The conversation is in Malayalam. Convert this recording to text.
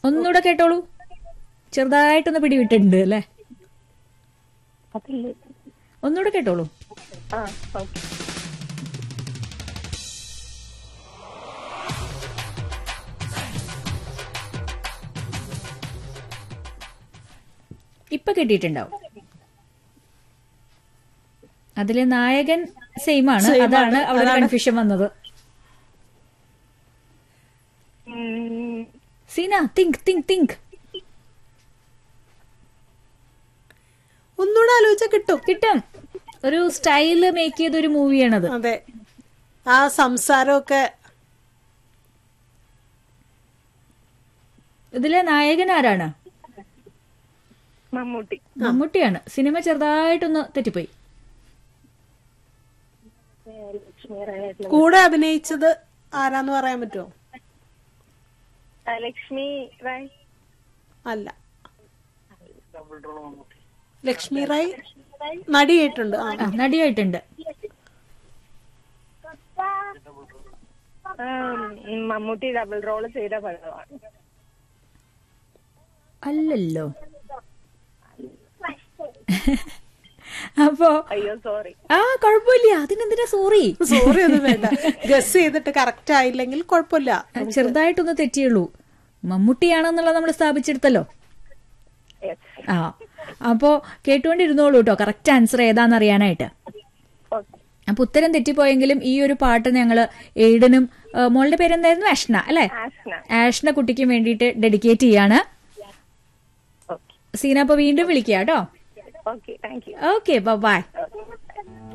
ഒന്നുകൂടെ കേട്ടോളൂ ചെറുതായിട്ടൊന്ന് പിടിവിട്ടിട്ടുണ്ട് അല്ലേ അതില്ലേ ഒന്നുകൂടെ കേട്ടോളൂ ആ ഓക്കെ ഇപ്പൊ കിട്ടിയിട്ടുണ്ടാവും അതിലെ നായകൻ സെയിം ആണ് അതാണ് അവിടെ കൺഫ്യൂഷൻ വന്നത് സീന തിങ്ക് തിങ്ക് തിങ്ക് ഒന്നുകൂടെ ആലോചിച്ചാൽ കിട്ടും കിട്ടും ഒരു സ്റ്റൈല് മേക്ക് ചെയ്ത ഒരു മൂവിയാണത് അതെ ആ സംസാരമൊക്കെ ഇതിലെ നായകൻ ആരാണ് മമ്മൂട്ടി മമ്മൂട്ടിയാണ് സിനിമ ചെറുതായിട്ടൊന്ന് തെറ്റിപ്പോയി ലക്ഷ്മി റാണി കൂടെ അഭിനയിച്ചത് ആരാന്ന് പറയാൻ പറ്റുമോ ലക്ഷ്മി റായ് അല്ല ലക്ഷ്മി റായ് നടിയായിട്ടുണ്ട് ആ ആ, നടിയായിട്ടുണ്ട് ഉം, മമ്മൂട്ടി ഡബിൾ റോൾ ചെയ്ത പടമാണ് അല്ലല്ലോ അപ്പോ അയ്യോ സോറി ആ കുഴപ്പമില്ല അതിനെന്തിനാ സോറി സോറി ഒന്നും വേണ്ട ഗസ് ചെയ്തിട്ട് കറക്റ്റ് ആയില്ലെങ്കിൽ കുഴപ്പമില്ല ചെറുതായിട്ടൊന്ന് തെറ്റിയുള്ളൂ മമ്മൂട്ടിയാണെന്നുള്ളത് നമ്മൾ സ്ഥാപിച്ചെടുത്തല്ലോ ആ അപ്പോ കേട്ടുകൊണ്ടിരുന്നോളൂ കേട്ടോ കറക്റ്റ് ആൻസർ ഏതാന്ന് അറിയാനായിട്ട് ഓക്കെ അപ്പൊ ഉത്തരം തെറ്റിപ്പോയെങ്കിലും ഈ ഒരു പാട്ട് ഞങ്ങള് എയ്ഡനും ആ, മോളുടെ പേരെന്തായിരുന്നു ആഷ്ന അല്ലെ ആഷ്ന ആഷ്ന കുട്ടിക്ക് വേണ്ടിയിട്ട് ഡെഡിക്കേറ്റ് ചെയ്യാണ് ഓക്കെ സീന അപ്പൊ വീണ്ടും വിളിക്കുക കേട്ടോ okay thank you okay bye okay